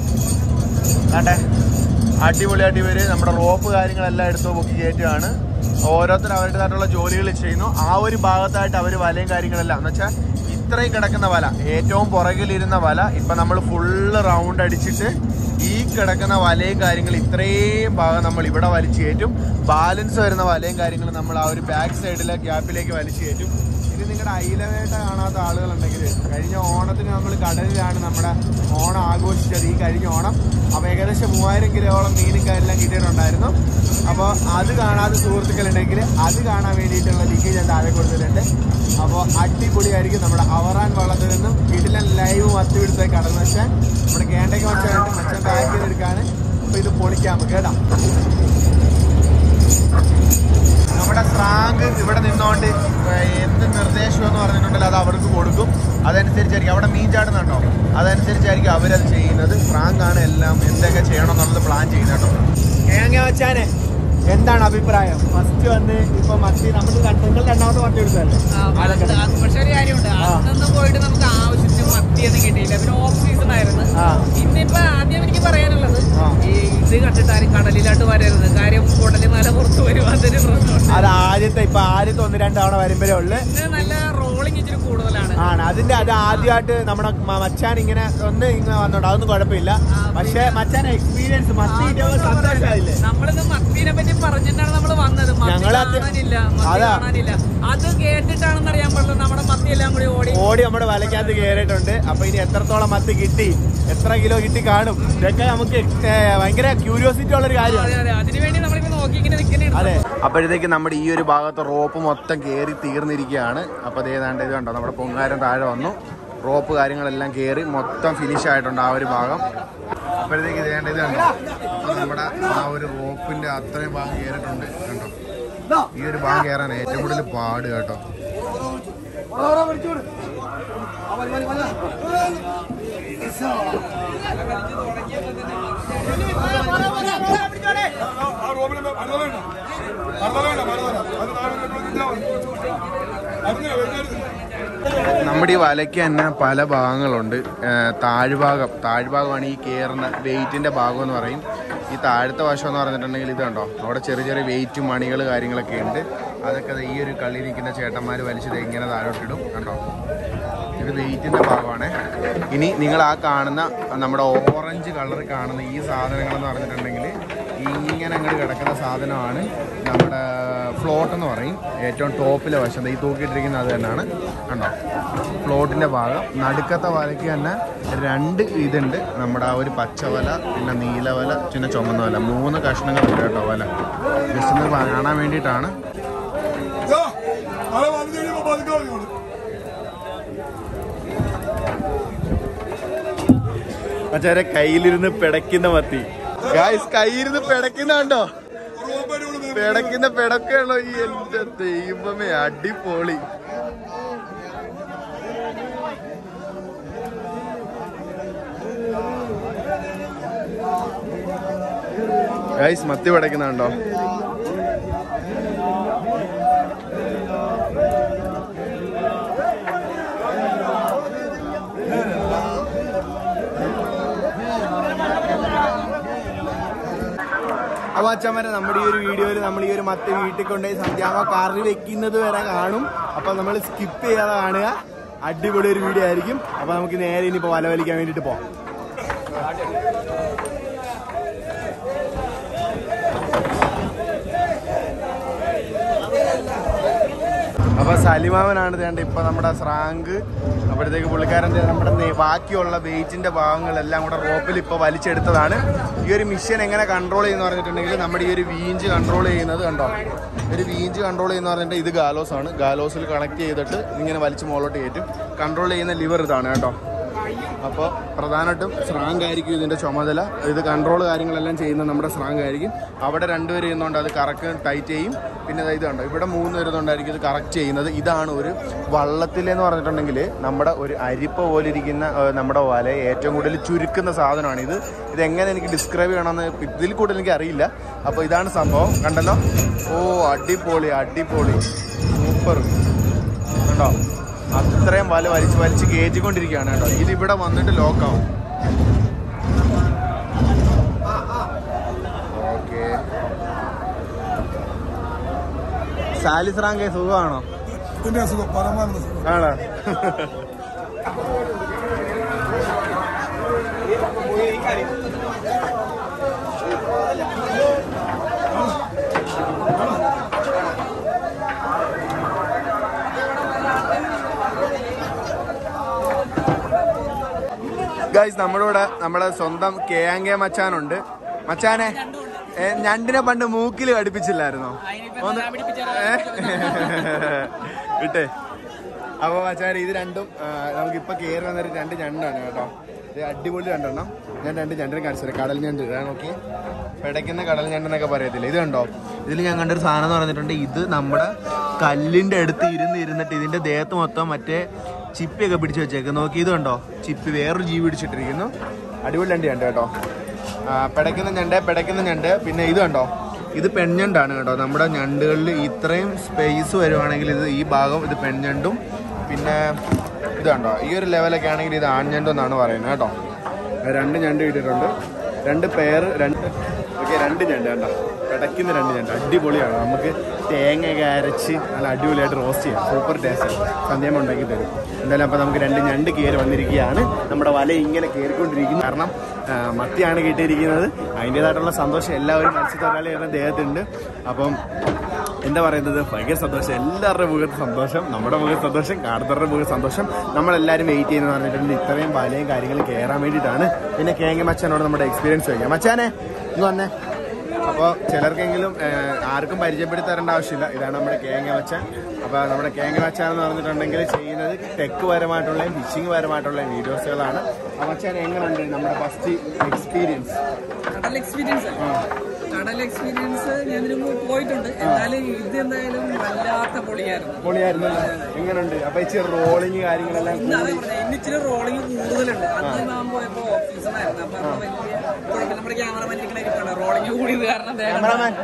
കണ്ടേ അടിപൊളിയായിട്ട് ഇവര് നമ്മുടെ റോപ്പ് കാര്യങ്ങളെല്ലാം എടുത്ത് പൊക്കി കയറ്റുകയാണ് ഓരോരുത്തർ അവരുടേതായിട്ടുള്ള ജോലികൾ ചെയ്യുന്നു ആ ഒരു ഭാഗത്തായിട്ട് അവർ വലയും കാര്യങ്ങളെല്ലാം എന്ന് വെച്ചാൽ ഇത്രയും കിടക്കുന്ന വല ഏറ്റവും പുറകിലിരുന്ന വല ഇപ്പൊ നമ്മൾ ഫുള്ള് റൗണ്ട് അടിച്ചിട്ട് ഈ കിടക്കുന്ന വലയും കാര്യങ്ങൾ ഇത്രയും ഭാഗം നമ്മൾ ഇവിടെ വലിച്ചു കയറ്റും ബാലൻസ് വരുന്ന വലയും കാര്യങ്ങളും നമ്മൾ ആ ഒരു ബാക്ക് സൈഡിലെ ഗ്യാപ്പിലേക്ക് വലിച്ചു കയറ്റും ഇത് നിങ്ങളുടെ അയിലവേട്ട കാണാത്ത ആളുകളുണ്ടെങ്കിൽ കഴിഞ്ഞ ഓണത്തിന് നമ്മൾ കടലിലാണ് നമ്മുടെ ഓണം ആഘോഷിച്ചത് ഈ കഴിഞ്ഞ ഓണം അപ്പോൾ ഏകദേശം മൂവായിരം കിലോളം മീനും കാര്യമെല്ലാം കിട്ടിയിട്ടുണ്ടായിരുന്നു അപ്പോൾ അത് കാണാത്ത സുഹൃത്തുക്കളുണ്ടെങ്കിൽ അത് കാണാൻ വേണ്ടിയിട്ടുള്ള ലിങ്ക് ഞാൻ താഴെ കൊടുത്തിട്ടുണ്ട് അപ്പോൾ അടിപൊളിയായിരിക്കും നമ്മുടെ അവറാൻ വള്ളത്തിൽ നിന്നും വീട്ടിലെ ലൈവ് മത്തി പിടുത്ത കടന്നു വെച്ചാൽ നമ്മുടെ കേണ്ടയ്ക്ക് വെച്ചാൽ മച്ചൻ പാക്ക് ചെയ്തെടുക്കാണ് അപ്പോൾ ഇത് പൊളിക്കാം നമുക്ക് കേട്ടോ നമ്മുടെ സ്രാങ്ക് ഇവിടെ നിന്നോണ്ട് എന്ത് നിർദ്ദേശം എന്ന് പറഞ്ഞിട്ടുണ്ടെങ്കിൽ അത് അവർക്ക് കൊടുക്കും അതനുസരിച്ചായിരിക്കും അവിടെ മീൻ ചാടുന്നുണ്ടോ അതനുസരിച്ചായിരിക്കും അവരത് ചെയ്യുന്നത് സ്രാങ്കാണ് എല്ലാം എന്തൊക്കെ ചെയ്യണം എന്നുള്ളത് പ്ലാൻ ചെയ്യുന്നത് കേട്ടോ ഏങ്ങ വെച്ചാനെ എന്താണ് അഭിപ്രായം ഫസ്റ്റ് വന്ന് ഇപ്പൊ മത്തി നമ്മൾ നിങ്ങൾ രണ്ടാമത്തെ മത്തി എടുത്തല്ലേ ആ, അത് അത് പക്ഷെ ഒരു കാര്യമുണ്ട് അന്നൊന്നും പോയിട്ട് നമുക്ക് ആവശ്യത്തിന് മത്തിയൊന്നും കിട്ടിയില്ല പിന്നെ ഓഫ് സീസൺ ആയിരുന്നു ആ. ഇന്നിപ്പോ ആദ്യം എനിക്ക് പറയാനുള്ളത് ആ. ഈ മത്തി കണ്ടിട്ട് ആരും കടലിലോട്ട് വരരുത് കാര്യം കുടലിൽ നല്ല പുറത്ത് വരും അതൊരു പ്രശ്നമുണ്ട് അത് ആദ്യത്തെ ഇപ്പൊ ആദ്യത്തെ ഒന്ന് രണ്ട് തവണ വരുമ്പോഴേ ഉള്ളു പിന്നെ നല്ല റോളിങ് ഇച്ചിരി കൂടുതലാണ് ആണ് അതിന്റെ അത് ആദ്യമായിട്ട് നമ്മുടെ മ- മച്ചാൻ ഇങ്ങനെ ഒന്ന് ഇങ്ങനെ വന്നോണ്ട് അതൊന്നും കുഴപ്പമില്ല പക്ഷെ മച്ചാൻ എക്സ്പീരിയൻസ് മത്തി കിട്ടിയപ്പോൾ സന്തോഷമായില്ലേ നമ്മളിന്ന് മത്തീനെ പറ്റി പറഞ്ഞിട്ടാണ് നമ്മൾ വന്നത് മത്തി ഞങ്ങള് അത് കാണാനില്ല മത്തി അതാ. കാണാനില്ല അത് കേട്ടിട്ടാണെന്ന് അറിയാൻ പാടില്ല നമ്മുടെ മത്തി എല്ലാം കൂടി ഓടി ഓടി നമ്മുടെ വലയ്ക്കകത്ത് കയറിയിട്ടുണ്ട് അപ്പൊ ഇനി എത്രത്തോളം മത്തി കിട്ടി എത്ര കിലോ കിട്ടി കാണും ഇതൊക്കെ നമുക്ക് ഏ, ഭയങ്കര ക്യൂരിയോസിറ്റി ഉള്ള ഒരു കാര്യമാണ് അതെ അതെ അതിനുവേണ്ടി നമ്മളിപ്പോ നോക്കി ഇങ്ങനെ നിൽക്കുന്നേ അതെ അപ്പോഴത്തേക്ക് നമ്മുടെ ഈ ഒരു ഭാഗത്ത് റോപ്പ് മൊത്തം കയറി തീർന്നിരിക്കുകയാണ് അപ്പോൾ ഏതാണ്ട് ഇത് കണ്ടോ നമ്മുടെ പൊങ്കാരം താഴെ വന്നു റോപ്പ് കാര്യങ്ങളെല്ലാം കയറി മൊത്തം ഫിനിഷ് ആയിട്ടുണ്ട് ആ ഒരു ഭാഗം അപ്പോഴത്തേക്ക് ഇതേണ്ട ഇത് കണ്ടോ നമ്മുടെ ആ ഒരു റോപ്പിന്റെ അത്രയും ഭാഗം കയറിയിട്ടുണ്ട് കണ്ടോ ഈ ഒരു ഭാഗം കയറാൻ ഏറ്റവും കൂടുതൽ പാട് കേട്ടോ നമ്മുടെ ഈ വലയ്ക്ക് തന്നെ പല ഭാഗങ്ങളുണ്ട് ഏഹ് താഴ്ഭാഗം താഴ്ഭാഗമാണ് ഈ കയറുന്ന വെയിറ്റിന്റെ ഭാഗം എന്ന് പറയും ഈ താഴത്തെ വശം എന്ന് പറഞ്ഞിട്ടുണ്ടെങ്കിൽ ഇത് കണ്ടോ അവിടെ ചെറിയ ചെറിയ വെയിറ്റ് മണികൾ കാര്യങ്ങളൊക്കെ ഉണ്ട് അതൊക്കെ ദേ ഈ ഒരു കളി നിൽക്കുന്ന ചേട്ടന്മാർ വലിച്ചത് ഇങ്ങനെ താഴോട്ടിടും കണ്ടോ ഇത് വെയിറ്റിന്റെ ഭാഗമാണ് ഇനി നിങ്ങൾ ആ കാണുന്ന നമ്മുടെ ഓറഞ്ച് കളർ കാണുന്ന ഈ സാധനങ്ങൾ എന്ന് പറഞ്ഞിട്ടുണ്ടെങ്കിൽ ഇങ്ങനെ അങ്ങോട്ട് കിടക്കുന്ന സാധനമാണ് നമ്മുടെ ഫ്ലോട്ട് എന്ന് പറയും ഏറ്റവും ടോപ്പിലെ വശം ദേ ഈ തൂക്കിയിട്ടിരിക്കുന്ന അത് തന്നെയാണ് കണ്ടോ ഫ്ലോട്ടിന്റെ ഭാഗം നടുക്കത്തെ വലയ്ക്ക് തന്നെ രണ്ട് ഇതുണ്ട് നമ്മുടെ ആ ഒരു പച്ചവല പിന്നെ നീലവല പിന്നെ ചുമന്ന വല മൂന്ന് കഷ്ണങ്ങളുണ്ട് കേട്ടോ വല ജസ്റ്റ് ഒന്ന് കാണാൻ വേണ്ടിയിട്ടാണ് മച്ചാരെ കയ്യിലിരുന്ന് പിടയ്ക്കുന്ന മത്തി ഗായ്സ് കയ്യിലിരുന്ന് പിടയ്ക്കുന്ന കണ്ടോ പിടയ്ക്കുന്ന പിടക്കാണോ ഈ എന്റെ ദൈവമേ അടിപൊളി ഗായ്സ് മത്തി പിടയ്ക്കുന്ന കണ്ടോ അപ്പൊ അച്ഛന്മാരെ നമ്മുടെ ഈ ഒരു വീഡിയോയിൽ നമ്മൾ ഈ ഒരു മത്തി വീട്ടിൽ കൊണ്ടുപോയി സന്ധ്യാമ കറി വെക്കുന്നത് വരെ കാണും അപ്പൊ നമ്മൾ സ്കിപ്പ് ചെയ്യാതെ കാണുക അടിപൊളി ഒരു വീഡിയോ ആയിരിക്കും അപ്പൊ നമുക്ക് നേരെ ഇനിയിപ്പോ വല വലിക്കാൻ വേണ്ടിട്ട് പോവാം അപ്പൊ സലിമാമനാണ് വേണ്ട ഇപ്പൊ നമ്മുടെ സ്രാങ്ക് അപ്പോഴത്തേക്ക് പുള്ളിക്കാരൻ ദേ നമ്മുടെ നേ- ബാക്കിയുള്ള വെയിറ്റിന്റെ ഭാഗങ്ങളെല്ലാം കൂടെ റോപ്പിൽ ഇപ്പൊ വലിച്ചെടുത്തതാണ് ഈ ഒരു മിഷൻ എങ്ങനെ കൺട്രോൾ ചെയ്യുന്ന പറഞ്ഞിട്ടുണ്ടെങ്കിൽ നമ്മുടെ ഈ ഒരു വീഞ്ച് കൺട്രോൾ ചെയ്യുന്നത് കണ്ടോ ഒരു വീഞ്ച് കൺട്രോൾ ചെയ്യുന്ന പറഞ്ഞിട്ട് ഇത് ഗാലോസ് ആണ് ഗാലോസിൽ കണക്ട് ചെയ്തിട്ട് ഇങ്ങനെ വലിച്ച് മുകളിലോട്ട് കയറ്റും കൺട്രോൾ ചെയ്യുന്ന ലിവർ ഇതാണ് കേട്ടോ അപ്പോൾ പ്രധാനമായിട്ടും സ്രാങ്ക് ആയിരിക്കും ഇതിന്റെ ചുമതല ഇത് കൺട്രോൾ കാര്യങ്ങളെല്ലാം ചെയ്യുന്നത് നമ്മുടെ സ്രാങ്ക് ആയിരിക്കും അവിടെ രണ്ടുപേർ ചെയ്യുന്നതുകൊണ്ട് അത് കറക്റ്റ് ടൈറ്റ് ചെയ്യും പിന്നെ ദാ ഇത് കണ്ടോ ഇവിടെ മൂന്ന് വരുന്നുണ്ടായിരിക്കും ഇത് കറക്റ്റ് ചെയ്യുന്നത് ഇതാണ് ഒരു വള്ളത്തിലെന്ന് പറഞ്ഞിട്ടുണ്ടെങ്കിൽ നമ്മുടെ ഒരു അരിപ്പ പോലെ ഇരിക്കുന്ന ഏഹ്, നമ്മുടെ വല ഏറ്റവും കൂടുതൽ ചുരുക്കുന്ന സാധനമാണ് ഇത് ഇതെങ്ങനെ എനിക്ക് ഡിസ്ക്രൈബ് ചെയ്യണമെന്ന് ഇതിൽ കൂടുതൽ എനിക്ക് അറിയില്ല അപ്പോൾ ഇതാണ് സംഭവം കണ്ടല്ലോ ഓ അടിപൊളി അടിപൊളി സൂപ്പർ കണ്ടോ അത്രയും വല വലിച്ച് വലിച്ച് കയറ്റിക്കൊണ്ടിരിക്കുകയാണ് കേട്ടോ ഇതിവിടെ വന്നിട്ട് ലോക്കാവും ഓക്കെ സാലിസ്രാങ്കെ സുഖമാണോ ആണോ ഗൈസ് നമ്മുടെ കൂടെ നമ്മുടെ സ്വന്തം കേയാങ്കെ മച്ചാനുണ്ട് മച്ചാനെ ഏ, ഞണ്ടിനെ പണ്ട് മൂക്കിൽ കടിപ്പിച്ചില്ലായിരുന്നോ ഒന്ന് ഏ? വിട്ടേ അപ്പൊ മച്ചാനെ ഇത് രണ്ടും ആ, നമുക്കിപ്പൊ കയറി വന്നൊരു രണ്ട് ഞണ്ടാണ് കേട്ടോ ഇത് അടിപൊളി രണ്ടെണ്ണം ഞാൻ രണ്ട് ഞണ്ടിനെ കാണിച്ചു കടൽ ഞണ്ട് ഇതാ നോക്കി പിടയ്ക്കുന്ന കടൽ ഞണ്ടെന്നൊക്കെ പറയത്തില്ല ഇത് കണ്ടോ ഇതിൽ ഞാൻ കണ്ടൊരു സാധനം എന്ന് പറഞ്ഞിട്ടുണ്ട് ഇത് നമ്മുടെ കല്ലിന്റെ അടുത്ത് ഇരുന്ന് ഇരുന്നിട്ട് ഇതിന്റെ ദേഹത്ത് മൊത്തം മറ്റേ ചിപ്പിയൊക്കെ പിടിച്ചു വെച്ചേക്ക് നോക്കി ഇത് കണ്ടോ ചിപ്പി വേറൊരു ജീവി പിടിച്ചിട്ടിരിക്കുന്നു അടിപൊളി ഞണ്ട് ഞണ്ട് കേട്ടോ ആ, പിടയ്ക്കുന്ന ഞണ്ട് പിടയ്ക്കുന്ന ഞണ്ട് പിന്നെ ഇത് കണ്ടോ ഇത് പെൺഞണ്ടാണ് കേട്ടോ നമ്മുടെ ഞണ്ടുകളിൽ ഇത്രയും സ്പേസ് വരുവാണെങ്കിൽ ഇത് ഈ ഭാഗം ഇത് പെൺഞണ്ടും പിന്നെ ഇത് കണ്ടോ ഈ ഒരു ലെവലൊക്കെ ആണെങ്കിൽ ഇത് ആൺഞണ്ടും എന്നാണ് പറയുന്നത് കേട്ടോ രണ്ട് ഞണ്ട് ഇട്ടിട്ടുണ്ട് രണ്ട് പേർ രണ്ട് രണ്ട് ഞണ്ട് കണ്ടോ കിടക്കുന്ന രണ്ട് ഞണ്ട് അടിപൊളിയാണ് നമുക്ക് തേങ്ങയൊക്കെ അരച്ച് നല്ല അടിപൊളിയായിട്ട് റോസ്റ്റ് ചെയ്യാം സൂപ്പർ ടേസ്റ്റ് സന്ധ്യം ഉണ്ടാക്കി തരും എന്തായാലും അപ്പോൾ നമുക്ക് രണ്ട് ഞണ്ട് കയറി വന്നിരിക്കുകയാണ് നമ്മുടെ വല ഇങ്ങനെ കയറിക്കൊണ്ടിരിക്കുന്നു കാരണം ആ, മത്തിയാണ് കിട്ടിയിരിക്കുന്നത് അതിൻ്റെതായിട്ടുള്ള സന്തോഷം എല്ലാവരും മത്സ്യത്തൊഴിലാളികളുടെ ദേഹത്തുണ്ട് അപ്പം എന്താ പറയുന്നത് ഭയങ്കര സന്തോഷം എല്ലാവരുടെ മുഖത്ത് സന്തോഷം നമ്മുടെ മുഖത്ത് സന്തോഷം കാണുന്നവരുടെ മുഖത്ത് സന്തോഷം നമ്മളെല്ലാവരും വെയിറ്റ് ചെയ്യുന്ന പറഞ്ഞിട്ടുണ്ട് ഇത്രയും വലയും കാര്യങ്ങളും കയറാൻ വേണ്ടിയിട്ടാണ് പിന്നെ കേങ്ങ മച്ചാനോട് നമ്മുടെ എക്സ്പീരിയൻസ് വയ്ക്കാം മച്ചാനെ ഇന്ന് വന്നേ അപ്പോൾ ചിലർക്കെങ്കിലും ഏഹ്, ആർക്കും പരിചയപ്പെടുത്തി തരേണ്ട ആവശ്യമില്ല ഇതാണ് നമ്മുടെ കേങ്ങ മച്ചാൻ അപ്പോൾ നമ്മുടെ കേങ്ങ മച്ചാൻ എന്ന് പറഞ്ഞിട്ടുണ്ടെങ്കിൽ ചെയ്യുന്നത് ടെക് പരമായിട്ടുള്ള ഫിഷിംഗ് പരമായിട്ടുള്ള വീഡിയോസുകളാണ് ആ മച്ചാൻ എങ്ങനെയുണ്ട് നമ്മുടെ ഫസ്റ്റ് എക്സ്പീരിയൻസ് കടൽ എക്സ്പീരിയൻസ് കടൽ എക്സ്പീരിയൻസ് ഞാൻ ഇതിനു മുമ്പ് പോയിട്ടുണ്ട് എന്നാലും ഇത് എന്തായാലും വല്ലാത്ത പൊളിയായിരുന്നു പൊളിയായിരുന്നു എങ്ങനെയുണ്ട് അപ്പൊ ഇച്ചിരി റോളിങ് കാര്യങ്ങളെല്ലാം ഇന്ന് അതേ പറഞ്ഞെ, ഇന്ന് ഇച്ചിരി റോളിംഗ് കൂടുതലുണ്ട് അന്ന് ഞാൻ പോയപ്പോ ഓഫ് സീസണായിരുന്നു അപ്പൊ അന്ന് വലിയ കുഴപ്പമില്ല. നമ്മുടെ ക്യാമറമാൻ ഇരിക്കണ ഇരിപ്പുണ്ട് റോളിംഗ് കൂടിയത് കാരണം ക്യാമറാമാൻ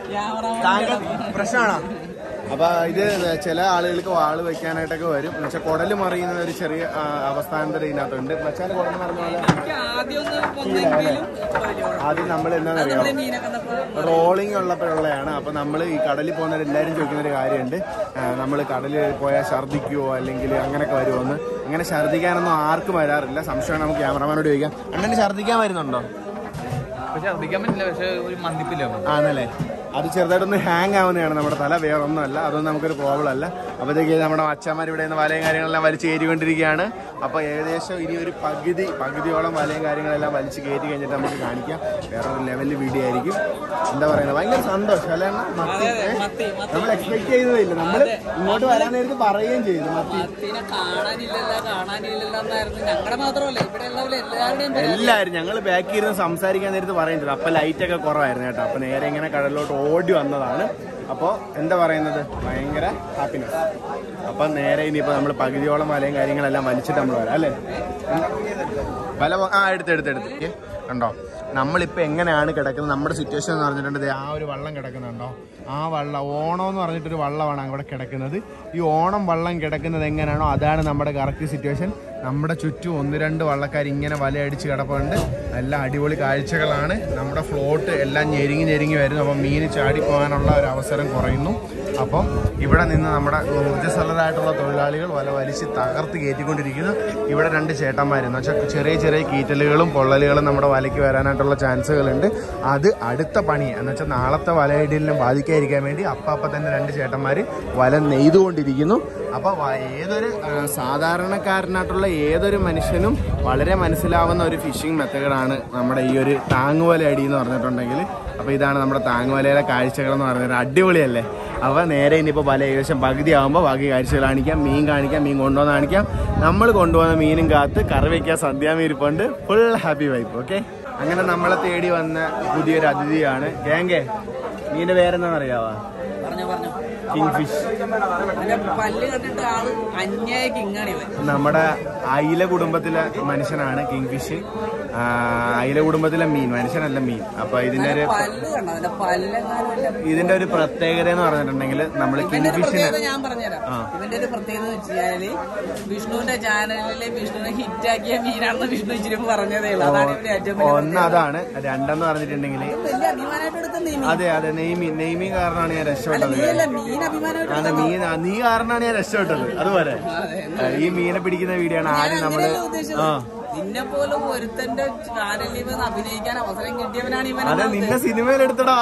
താങ്കൾ ക്യാമറമാൻ പ്രശ്നമാണോ അപ്പൊ ഇത് ചില ആളുകൾക്ക് വാള് വെക്കാനായിട്ടൊക്കെ വരും എന്ന് വെച്ചാൽ കുടല് മറിയുന്ന ഒരു ചെറിയ ആ, അവസ്ഥാനത്തിൽ ഇതിനകത്തുണ്ട് മച്ചാല് കുടല് മറിഞ്ഞ പോലെ എനിക്ക് ആദ്യം ഒന്ന് വന്നെങ്കിലും ഇപ്പൊ വലിയ കുഴപ്പമില്ല. ആദ്യം നമ്മൾ അത് എന്താണെന്നറിയാമോ നമ്മള് മീനൊക്കെ കണ്ടപ്പോ റോളിംഗ് ഉള്ളപ്പോഴുള്ളതാണ് അപ്പൊ നമ്മൾ ഈ കടലിൽ പോകുന്നവർ എല്ലാവരും ചോദിക്കുന്ന ഒരു കാര്യമുണ്ട് നമ്മൾ കടലിൽ പോയാൽ ഛർദ്ദിക്കുവോ അല്ലെങ്കിൽ അങ്ങനെയൊക്കെ വരുമോ എന്ന് അങ്ങനെ ഛർദ്ദിക്കാനൊന്നും ആർക്കും വരാറില്ല സംശയമാണ് നമുക്ക് ക്യാമറമാനോട് ചോദിക്കാം അണ്ണന് ഛർദ്ദിക്കാൻ വരുന്നുണ്ടോ പക്ഷെ അടിക്കാൻ പറ്റില്ല പക്ഷെ ഒരു മന്ദിപ്പില്ല ആണല്ലേ അത് ചെറുതായിട്ടൊന്ന് ഹാങ് ആവുന്നതാണ് നമ്മുടെ തല വേറെ ഒന്നുമല്ല അതൊന്നും നമുക്കൊരു പ്രോബ്ലം അല്ല അപ്പോഴത്തേക്ക് നമ്മുടെ അച്ഛന്മാർ ഇവിടെ നിന്ന് വലയും കാര്യങ്ങളെല്ലാം വലിച്ച് കയറ്റിക്കൊണ്ടിരിക്കുകയാണ് അപ്പോൾ ഏകദേശം ഇനി ഒരു പകുതി പകുതിയോളം വലയും കാര്യങ്ങളെല്ലാം വലിച്ച് കയറ്റി കഴിഞ്ഞിട്ട് നമുക്ക് കാണിക്കാം വേറെ ഒരു ലെവലിൽ വീഡിയോ ആയിരിക്കും എന്താ പറയുന്നത് ഭയങ്കര സന്തോഷം അല്ലേ അണ്ണാ? മത്തി, അതെ, ഏ? മത്തി, മത്തി. നമ്മൾ എക്സ്പെക്ട് ചെയ്തതില്ല നമ്മൾ ഇങ്ങോട്ട് വരാൻ നേരത്ത് പറയുകയും ചെയ്തു മത്തി മത്തിനെ കാണാനില്ലല്ല കാണാനില്ലല്ല എന്നായിരുന്നു ഞങ്ങളുടെ മാത്രമല്ല ഇവിടെ ഉള്ളവരെ എല്ലാവരുടെയും പരാതി. എല്ലാവരും ഞങ്ങൾ ബാക്കിൽ ഇരുന്ന് സംസാരിക്കാൻ നേരത്ത് പറയുന്നത് അപ്പൊ ലൈറ്റ് ഒക്കെ കുറവായിരുന്നു കേട്ടോ അപ്പൊ നേരെ ഇങ്ങനെ കടലിലോട്ട് ഓടി വന്നതാണ് അപ്പോൾ എന്താ പറയുന്നത് ഭയങ്കര ഹാപ്പിനെസ് അപ്പൊ നേരെ ഇനിയിപ്പോ നമ്മൾ പകുതിയോളം വലയും കാര്യങ്ങളെല്ലാം വലിച്ചിട്ട് നമ്മൾ വരാം അല്ലേ വല പോ- ആ എടുത്ത് എടുത്ത് എടുത്ത് ഓക്കേ. കണ്ടോ നമ്മളിപ്പോ എങ്ങനെയാണ് കിടക്കുന്നത് നമ്മുടെ സിറ്റുവേഷൻ എന്ന് പറഞ്ഞിട്ടുണ്ട് ദേ ആ ഒരു വള്ളം കിടക്കുന്നുണ്ടോ ആ വള്ളം ഓണം എന്ന് പറഞ്ഞിട്ടൊരു വള്ളമാണ് അവിടെ കിടക്കുന്നത് ഈ ഓണം വള്ളം കിടക്കുന്നത് എങ്ങനെയാണോ അതാണ് നമ്മുടെ കറക്റ്റ് സിറ്റുവേഷൻ നമ്മുടെ ചുറ്റും ഒന്ന് രണ്ട് വള്ളക്കാർ ഇങ്ങനെ വലയടിച്ച് കിടപ്പുണ്ട് എല്ലാം അടിപൊളി കാഴ്ചകളാണ് നമ്മുടെ ഫ്ലോട്ട് എല്ലാം ഞെരുങ്ങി ഞെരുങ്ങി വരുന്നു അപ്പം മീൻ ചാടിപ്പോകാനുള്ള ഒരു അവസരം കുറയുന്നു അപ്പം ഇവിടെ നിന്ന് നമ്മുടെ ഊർജ്ജസ്വലരായിട്ടുള്ള തൊഴിലാളികൾ വല വലിച്ച് തകർത്ത് കയറ്റിക്കൊണ്ടിരിക്കുന്നു ഇവിടെ രണ്ട് ചേട്ടന്മാരെന്ന് വെച്ചാൽ ചെറിയ ചെറിയ കീറ്റലുകളും പൊള്ളലുകളും നമ്മുടെ വലയ്ക്ക് വരാനായിട്ടുള്ള ചാൻസുകളുണ്ട് അത് അടുത്ത പണി എന്ന് വെച്ചാൽ നാളത്തെ വലയിടലിനും ബാധിക്കാതിരിക്കാൻ വേണ്ടി അപ്പ അപ്പ തന്നെ രണ്ട് ചേട്ടന്മാർ വല നെയ്തുകൊണ്ടിരിക്കുന്നു അപ്പോൾ ഏതൊരു ആ, സാധാരണക്കാരനായിട്ടുള്ള ഏതൊരു മനുഷ്യനും വളരെ മനസ്സിലാവുന്ന ഒരു ഫിഷിംഗ് മെത്തേഡാണ് നമ്മുടെ ഈ ഒരു താങ്ങുവല അടി എന്ന് പറഞ്ഞിട്ടുണ്ടെങ്കിൽ അപ്പോൾ ഇതാണ് നമ്മുടെ താങ്ങുവലയിലെ കാഴ്ചകൾ എന്ന് പറഞ്ഞത് അടിപൊളിയല്ലേ അപ്പോൾ നേരെ ഇനിയിപ്പോൾ വല ഏകദേശം പകുതി ആകുമ്പോൾ ബാക്കി കാഴ്ചകൾ കാണിക്കാം മീൻ കാണിക്കാം മീൻ കൊണ്ടുവന്ന് കാണിക്കാം നമ്മൾ കൊണ്ടുവന്ന മീനും കാത്ത് കറി വയ്ക്കാൻ സദ്യാമീരിപ്പുണ്ട് ഫുൾ ഹാപ്പി വൈബ് ഓക്കെ അങ്ങനെ നമ്മളെ തേടി വന്ന പുതിയൊരു അതിഥിയാണ് ഗാങ്കെ മീൻ്റെ പേരെന്താണെന്നറിയാവാ പറഞ്ഞോ പറഞ്ഞോ കിങ് ഫിഷ് അതിന്റെ പല്ല് കണ്ടിട്ട് ആള് അന്യായ കിങ്ങാണ് ഇവൻ നമ്മുടെ അയില കുടുംബത്തിലെ മനുഷ്യനാണ് കിങ് ഫിഷ് ആ, അയില കുടുംബത്തിലെ മീൻ മനുഷ്യനല്ല മീൻ അപ്പൊ ഇതിന്റെ ഒരു പല്ല് കണ്ടോ അതിന്റെ പല്ലെങ്ങാനും ഇല്ല. ഇതിന്റെ ഒരു പ്രത്യേകത എന്ന് പറഞ്ഞിട്ടുണ്ടെങ്കിൽ നമ്മൾ ഇവന്റെ കിങ് ഒരു ഫിഷിനെ പ്രത്യേകത ഞാൻ പറഞ്ഞുതരാം ഇവന്റെ ഒരു പ്രത്യേകത എന്ന് വെച്ച് കഴിഞ്ഞാല് വിഷ്ണുവിന്റെ ചാനലിലെ വിഷ്ണുവിനെ ഹിറ്റാക്കിയ മീനാണെന്ന് വിഷ്ണു ഇച്ചിരി പറഞ്ഞതേ ഉള്ളൂ അതാണ് ഇവന്റെ ഏറ്റവും വലിയ ഒന്ന് അതാണ് രണ്ടെന്ന് പറഞ്ഞിട്ടുണ്ടെങ്കിൽ വലിയ അഭിമാനമായിട്ട് എടുക്കുന്ന നീ അതെ അതെ നെയ്മീൻ നെയ്മീൻ കാരണമാണ് ഞാൻ രക്ഷപ്പെട്ടത് നീയല്ല മീൻ അഭിമാനമായിട്ട് ആണ് മീൻ ആ, നീ കാരണമാണ് ഞാൻ രക്ഷപ്പെട്ടത് അതുപോലെ ഈ മീനെ പിടിക്കുന്ന വീഡിയോ ആണ് ആദ്യം നമ്മള് അങ്ങനെയല്ല ഉദ്ദേശിച്ചത്. ആ നിന്നെ പോലെ ഒരുത്തന്റെ ചാനലിൽ വന്ന് അഭിനയിക്കാൻ അവസരം കിട്ടിയവനാണ് ഇവൻ അതെ നിന്നെ സിനിമയിൽ എടുത്തടാ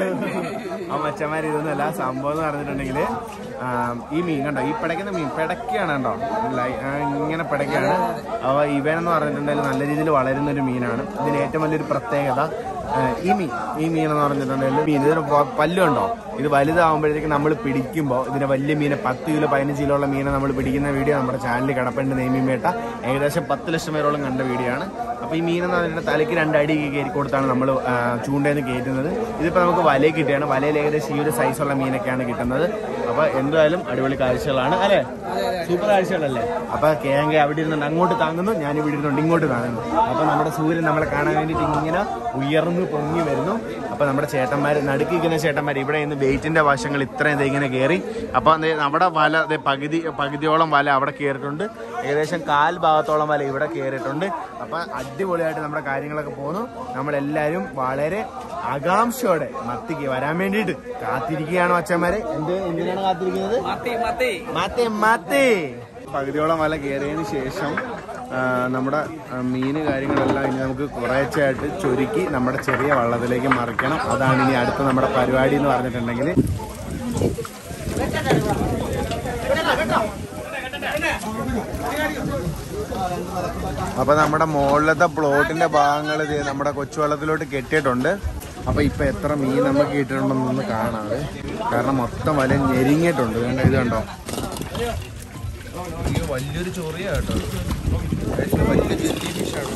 ആ മച്ചന്മാർ ഇതൊന്നുമല്ല സംഭവം എന്ന് പറഞ്ഞിട്ടുണ്ടെങ്കിൽ ഈ മീൻ കണ്ടോ ഈ പിടയ്ക്കുന്ന മീൻ പിടയ്ക്കാണ് കണ്ടോ ലൈ- ആ, ഇങ്ങനെ പിടയ്ക്കാണ് അവ ഇവൻ എന്ന് പറഞ്ഞിട്ടുണ്ടെങ്കിൽ നല്ല രീതിയിൽ വളരുന്ന ഒരു മീനാണ് ഇതിന് ഏറ്റവും വലിയൊരു പ്രത്യേകത ആ, ഈ മീൻ ഈ മീൻ എന്ന് പറഞ്ഞിട്ടുണ്ടെങ്കിൽ മീൻ ഇതിന് പ- പല്ലുണ്ടോ ഇത് വലുതാവുമ്പോഴത്തേക്ക് നമ്മൾ പിടിക്കുമ്പോൾ ഇതിന് വലിയ മീനെ പത്ത് കിലോ പതിനഞ്ച് കിലോ ഉള്ള മീനെ നമ്മൾ പിടിക്കുന്ന വീഡിയോ നമ്മുടെ ചാനലിൽ കിടപ്പുണ്ട് നെയ്മീൻ വേട്ട ഏകദേശം പത്ത് ലക്ഷം പേരോളം കണ്ട വീഡിയോ ആണ് അപ്പോൾ ഈ മീൻ എന്ന് പറഞ്ഞിട്ട് തലയ്ക്ക് രണ്ട് അടി കയറി കൊടുത്താണ് നമ്മൾ ചൂണ്ടയിൽ കയറ്റുന്നത് ഇതിപ്പോൾ നമുക്ക് വലയിൽ കിട്ടുകയാണ് വലയിൽ ഏകദേശം ഈ ഒരു സൈസുള്ള മീനൊക്കെയാണ് കിട്ടുന്നത് അപ്പോൾ എന്തായാലും അടിപൊളി കാഴ്ചകളാണ് അല്ലേ സൂപ്പർ കാഴ്ചകളല്ലേ അപ്പോൾ കേങ്ക അവിടെ ഇരുന്നുണ്ട് അങ്ങോട്ട് താങ്ങുന്നു ഞാൻ ഇവിടെ ഇരുന്നുണ്ട് ഇങ്ങോട്ട് താങ്ങുന്നു അപ്പോൾ നമ്മുടെ സൂര്യൻ നമ്മളെ കാണാൻ വേണ്ടിയിട്ട് ഇങ്ങനെ ഉയർന്നു പൊങ്ങി വരുന്നു അപ്പോൾ നമ്മുടെ ചേട്ടന്മാർ നടുക്കിരിക്കുന്ന ചേട്ടന്മാർ ഇവിടെ നിന്ന് വെയിറ്റിന്റെ വശങ്ങൾ ഇത്രയും ദേ ഇങ്ങനെ കയറി അപ്പോൾ ദേ നമ്മുടെ വല ദേ പകുതി പകുതിയോളം വല അവിടെ കയറിയിട്ടുണ്ട് ഏകദേശം കാൽ ഭാഗത്തോളം വല ഇവിടെ കയറിയിട്ടുണ്ട് അപ്പോൾ അടിപൊളിയായിട്ട് നമ്മുടെ കാര്യങ്ങളൊക്കെ പോകുന്നു നമ്മളെല്ലാവരും വളരെ ആകാംക്ഷയോടെ മത്തിക്ക് വരാൻ വേണ്ടിയിട്ട് കാത്തിരിക്കുകയാണ് അച്ഛന്മാരെ എന്ത് എന്തിനാണ് കാത്തിരിക്കുന്നത് മത്തി മത്തി മത്തി മത്തി പകുതിയോളം വല കയറിയതിന് ശേഷം ആ, നമ്മുടെ ആ, മീന് കാര്യങ്ങളെല്ലാം ഇനി നമുക്ക് കുറേശ്ശെയായിട്ട് ചുരുക്കി നമ്മുടെ ചെറിയ വള്ളത്തിലേക്ക് മറിക്കണം അതാണ് ഇനി അടുത്ത നമ്മുടെ പരിപാടി എന്ന് പറഞ്ഞിട്ടുണ്ടെങ്കിൽ അപ്പൊ നമ്മുടെ മുകളിലത്തെ പ്ലോട്ടിന്റെ ഭാഗങ്ങൾ നമ്മുടെ കൊച്ചുവെള്ളത്തിലോട്ട് കെട്ടിയിട്ടുണ്ട് അപ്പൊ ഇപ്പൊ എത്ര മീൻ നമുക്ക് കിട്ടിയിട്ടുണ്ടെന്നൊന്ന് കാണാതെ കാരണം മൊത്തം വല ഞെരിങ്ങിയിട്ടുണ്ട് കണ്ടോ ഇത് കണ്ടോ ഇത് വലിയൊരു ചൊറിയ കേട്ടോ ഇത് വലിയ ജെല്ലി ഫിഷാണ്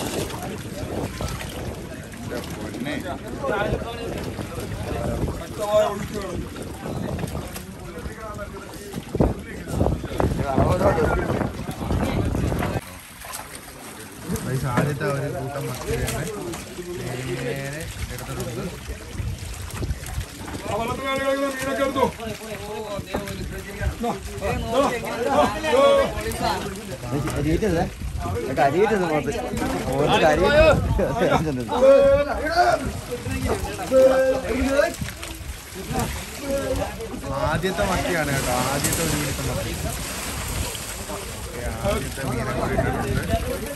ആദ്യത്തെ ഒരു കൂട്ടം മത്തിയാണ് നേരെ എടുത്തിട്ടുണ്ട് ആദ്യത്തെ മത്തിയാണ് കേട്ടോ ആദ്യത്തെ ഒരു പിടുത്തം മത്തി ഓക്കേ, ആദ്യത്തെ മീനെ കൊണ്ടിട്ടുണ്ട്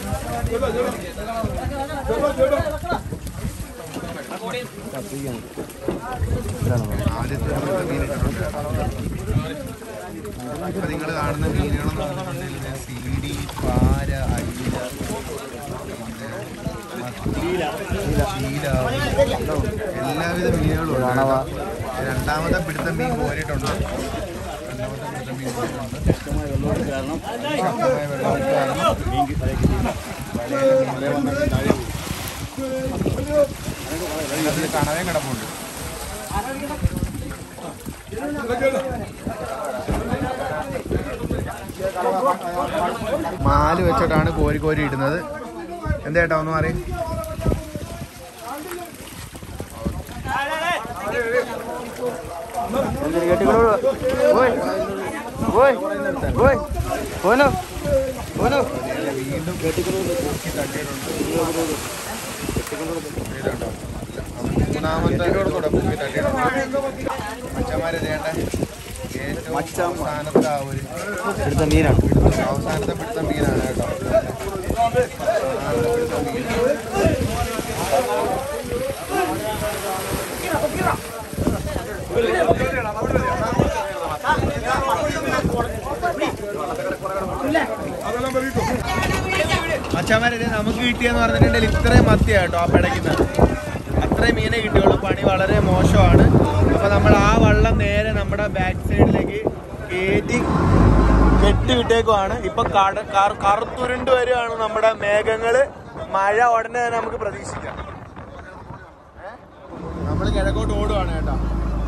ആദ്യത്തെ ഒരു മീൻ ഇട്ടിട്ടുണ്ട് ഇപ്പൊ നിങ്ങൾ കാണുന്ന മീനുകളെന്ന് പറഞ്ഞിട്ടുണ്ടെങ്കിൽ സി ഡി പാര അയില പിന്നെ മത്തി ശീല എല്ലാവിധ മീനുകളും ഉണ്ട് കേട്ടോ. രണ്ടാമത്തെ പിടുത്തം മീൻ കോരിയിട്ടുണ്ട് രണ്ടാമത്തെ പിടുത്തം മീൻ കോരിയിട്ടുണ്ട് ശക്തമായ വെള്ളം കാരണം അതിൽ കണവേ കിടപ്പുണ്ട് മാല് വെച്ചിട്ടാണ് കോരി കോരി ഇടുന്നത് എന്തേട്ടാ ഒന്ന് പറയും വീണ്ടും പൊക്കി തട്ടിയിട്ടുണ്ട് ഇതുണ്ടോ? മൂന്നാമത്തെ കൂടെ പൊക്കി തട്ടിയിട്ടുണ്ട് മച്ചന്മാരെ ചെയ്യേണ്ട ഏറ്റവും അവസാനത്തെ ആ ഒരു എടുത്ത മീനാണ് അവസാനത്തെ പിടുത്ത മീനാണ് കേട്ടോ അവസാനത്തെ പിടുത്ത മീൻ മച്ചാമാരെ നമുക്ക് കിട്ടിയെന്ന് പറഞ്ഞിട്ടുണ്ടെങ്കിൽ ഇത്രയും മത്തിയാ കേട്ടോ ആ പിടയ്ക്കുന്നത് അത്രയും മീനെ കിട്ടിയുള്ളൂ പണി വളരെ മോശമാണ് അപ്പൊ നമ്മൾ ആ വള്ളം നേരെ നമ്മുടെ ബാക്ക് സൈഡിലേക്ക് കയറ്റി കെട്ടി വിട്ടേക്കുവാണ് ഇപ്പൊ കട കറ- കറുത്തുരുണ്ട് വരികയാണ് നമ്മുടെ മേഘങ്ങള് മഴ ഉടനെ തന്നെ നമുക്ക് പ്രതീക്ഷിക്കാം നമ്മൾ കിഴക്കോട്ട് ഓടുവാണ് കേട്ടോ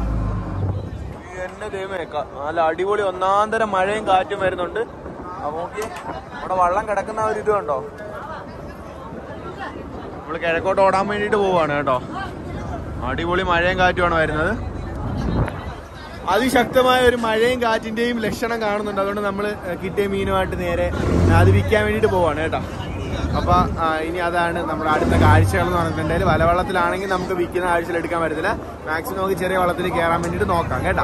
ഈ എന്നെ ദൈവമേ ക- നല്ല അടിപൊളി ഒന്നാന്തരം മഴയും കാറ്റും വരുന്നുണ്ട് അപ്പൊ നോക്കി നമ്മുടെ വള്ളം കിടക്കുന്ന ആ ഒരു ഇത് കണ്ടോ നമ്മൾ കിഴക്കോട്ട് ഓടാൻ വേണ്ടിയിട്ട് പോവാണ് കേട്ടോ അടിപൊളി മഴയും കാറ്റുമാണ് വരുന്നത് അതിശക്തമായ ഒരു മഴയും കാറ്റിന്റെയും ലക്ഷണം കാണുന്നുണ്ട് അതുകൊണ്ട് നമ്മൾ കിട്ടിയ മീനുമായിട്ട് നേരെ അത് വിൽക്കാൻ വേണ്ടിയിട്ട് പോവാണ് കേട്ടോ അപ്പൊ ആ, ഇനി അതാണ് നമ്മുടെ അടുത്ത കാഴ്ചകൾ എന്ന് പറഞ്ഞിട്ടുണ്ടെങ്കിൽ വലവള്ളത്തിലാണെങ്കിൽ നമുക്ക് വിൽക്കുന്ന കാഴ്ചയിൽ എടുക്കാൻ പറ്റത്തില്ല മാക്സിമം നമുക്ക് ചെറിയ വള്ളത്തിൽ കയറാൻ വേണ്ടിയിട്ട് നോക്കാം കേട്ടോ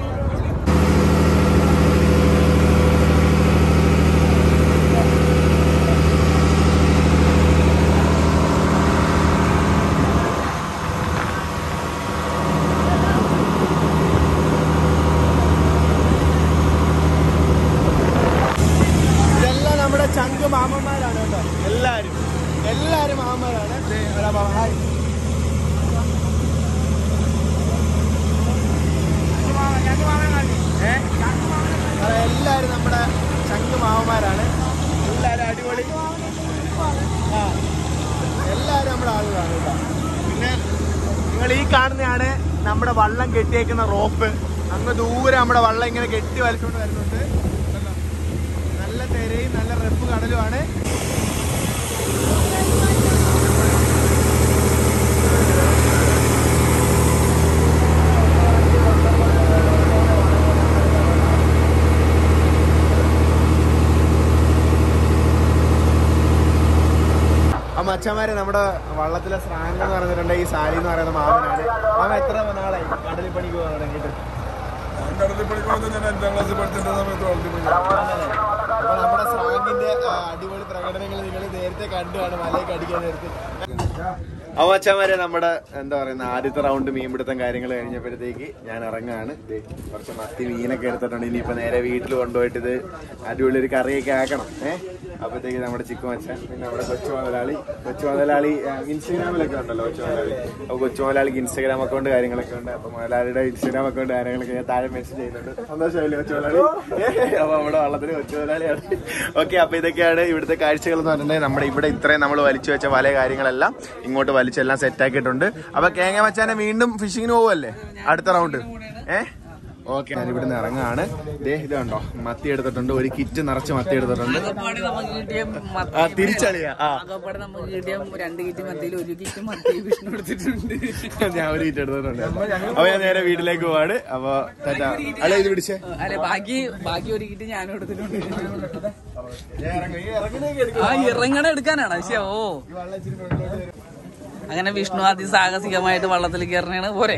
ഇതെല്ലാം നമ്മുടെ ചങ്ക് മാമന്മാരാണ് കേട്ടോ എല്ലാരും എല്ലാരും മാമന്മാരാണ് ദേ, എടാ മാമ, ഹായ്. ഏ? അതെ, എല്ലാരും നമ്മുടെ ചങ്ക് മാമന്മാരാണ് എല്ലാരും അടിപൊളി ആ എല്ലാരും നമ്മുടെ ആളുകളാണ് കേട്ടോ പിന്നെ നിങ്ങൾ ഈ കാണുന്നതാണ് നമ്മുടെ വള്ളം കെട്ടിയേക്കുന്ന റോപ്പ് അങ്ങ് ദൂരെ നമ്മുടെ വള്ളം ഇങ്ങനെ കെട്ടി വലിച്ചുകൊണ്ട് വരുന്നുണ്ട് കണ്ടോ? നല്ല തിരയും നല്ല റെപ്പ് കടലുമാണ് ആ മച്ചന്മാരെ നമ്മുടെ വള്ളത്തിലെ സ്രാങ്ക് എന്ന് പറഞ്ഞിട്ടുണ്ട് ഈ സാലി എന്ന് പറയുന്ന മാമനാണ് മാമ എത്ര നാളായി കടലിൽ പണിക്ക് പോകാൻ തുടങ്ങിയിട്ട് കടലിൽ പഠിക്കുമ്പോൾ ഞാൻ അഞ്ചാം ക്ലാസ് പഠിച്ചിട്ട് സമയത്ത് വളർത്തി പോയി അപ്പൊ നമ്മുടെ സ്രാങ്കിന്റെ ആ, അടിപൊളി പ്രകടനങ്ങൾ നിങ്ങൾ നേരത്തെ കണ്ടുമാണ് മലയൊക്കെ അടിക്കാൻ നേരത്തെ അവച്ചമാരെ നമ്മുടെ എന്താ പറയുന്ന ആദ്യത്തെ റൗണ്ട് മീൻപിടുത്തം കാര്യങ്ങൾ കഴിഞ്ഞപ്പോഴത്തേക്ക് ഞാൻ ഇറങ്ങാണ് ദേ, കുറച്ച് മത്തി മീനൊക്കെ എടുത്തിട്ടുണ്ട് ഇനിയിപ്പോ നേരെ വീട്ടിൽ കൊണ്ടുപോയിട്ട് ഇത് അടിപൊളി ഒരു കറിയൊക്കെ ആക്കണം ഏഹ് അപ്പോഴത്തേക്ക് നമ്മുടെ ചിക്കു മച്ചാൻ പിന്നെ നമ്മുടെ കൊച്ചു മുതലാളി കൊച്ചു മുതലാളി ആ, ഇൻസ്റ്റഗ്രാമിലൊക്കെ ഉണ്ടല്ലോ കൊച്ചു മുതലാളി അപ്പൊ കൊച്ചു മുതലാളിക്ക് ഇൻസ്റ്റഗ്രാം അക്കൗണ്ട് കാര്യങ്ങളൊക്കെ ഉണ്ട് അപ്പൊ മുതലാളിയുടെ ഇൻസ്റ്റഗ്രാം അക്കൗണ്ട് കാര്യങ്ങളൊക്കെ ഞാൻ താഴെ മെൻഷൻ ചെയ്യുന്നുണ്ട് സന്തോഷമായില്ലേ കൊച്ചു മുതലാളി അപ്പൊ നമ്മുടെ വള്ളത്തിന് കൊച്ചു മുതലാളിയാണ് ഓക്കെ അപ്പൊ ഇതൊക്കെയാണ് ഇവിടുത്തെ കാഴ്ചകൾ എന്ന് പറഞ്ഞിട്ടുണ്ടെങ്കിൽ നമ്മുടെ ഇവിടെ ഇത്രയും നമ്മൾ വലിച്ചു വെച്ച വല കാര്യങ്ങളെല്ലാം ഇങ്ങോട്ട് വലിച്ചെല്ലാം സെറ്റ് ആക്കിയിട്ടുണ്ട് അപ്പൊ കേങ്ങ മച്ചാനെ വീണ്ടും ഫിഷിങ്ങിന് പോവല്ലേ അടുത്ത റൗണ്ട് ഏഹ് ഓക്കെ ഞാൻ ഇവിടുന്ന് ഇറങ്ങാണ് ദേ ഇത് കണ്ടോ മത്തി എടുത്തിട്ടുണ്ട് ഒരു കിറ്റ് നിറച്ച് മത്തി എടുത്തിട്ടുണ്ട് ആകപ്പാടെ നമുക്ക് കിട്ടിയ മത്തി- ആ തിരിച്ചളിയാ ആ ആകപ്പാടെ നമുക്ക് കിട്ടിയ രണ്ട് കിറ്റ് മത്തിയിൽ ഒരു കിറ്റ് മത്തി വിഷ്ണു എടുത്തിട്ടുണ്ട് ഞാൻ ഒരു കിറ്റ് എടുത്തിട്ടുണ്ട് അപ്പൊ ഞാൻ നേരെ വീട്ടിലേക്ക് പോവാണ് അപ്പൊ ടാറ്റാ. അല്ല ഇത് പിടിച്ചേ അല്ലെ ബാക്കി ബാക്കി ഒരു കിറ്റ് ഞാനും എടുത്തിട്ടുണ്ട് ഞാൻ ഇറങ്ങി. ഈ ഇറങ്ങുന്നതൊക്കെ എടുക്കും. ആ ഇറങ്ങണ എടുക്കാനാണ് പക്ഷേ ഓ അങ്ങനെ വിഷ്ണു അതിസാഹസികമായിട്ട് വള്ളത്തിലേക്ക് ഇറങ്ങണ പോരെ